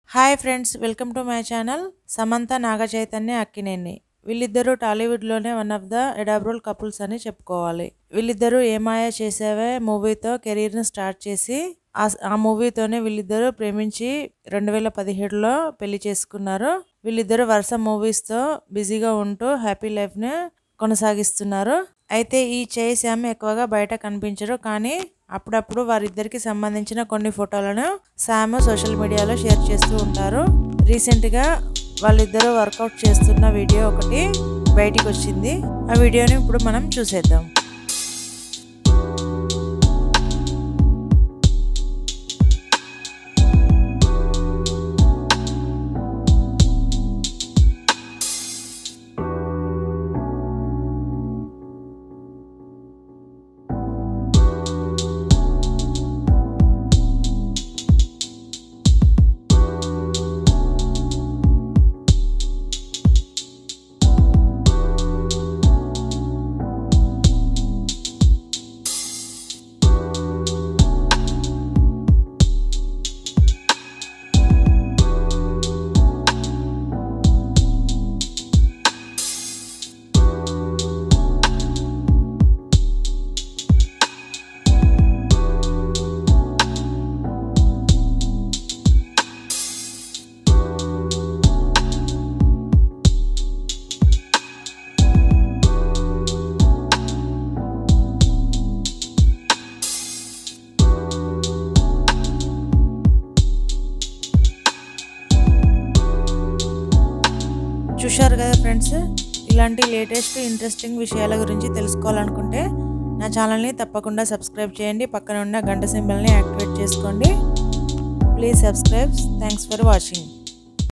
hi friends welcome to my channel Samantha Naga Chaitanya Akkineni వీళ్ళిద్దరూ టాలీవుడ్లోనే one of the adorable couples అని చెప్పుకోవాలి వీళ్ళిద్దరూ ఏమాయా చేసావే మూవీతో కెరీర్ని స్టార్ట్ చేసి ఆ ఆ మూవీతోనే వీళ్ళిద్దరూ ప్రేమించి రెండు వేల పదిహేడులో పెళ్లి చేసుకున్నారు వీళ్ళిద్దరూ వరుస మూవీస్తో బిజీగా ఉంటూ హ్యాపీ లైఫ్ని కొనసాగిస్తున్నారు అయితే ఈ చేయి శామ్ ఎక్కువగా బయట కనిపించరు కానీ అప్పుడప్పుడు వారిద్దరికి సంబంధించిన కొన్ని ఫోటోలను శామ్ సోషల్ మీడియాలో షేర్ చేస్తూ ఉంటారు రీసెంట్గా వాళ్ళిద్దరూ వర్కౌట్ చేస్తున్న వీడియో ఒకటి బయటికి వచ్చింది ఆ వీడియోని ఇప్పుడు మనం చూసేద్దాం చూశారు కదా ఫ్రెండ్స్ ఇలాంటి లేటెస్ట్ ఇంట్రెస్టింగ్ విషయాల గురించి తెలుసుకోవాలనుకుంటే నా ఛానల్ని తప్పకుండా సబ్స్క్రైబ్ చేయండి పక్కన ఉన్న గంట సింబల్ని యాక్టివేట్ చేసుకోండి please subscribe thanks for watching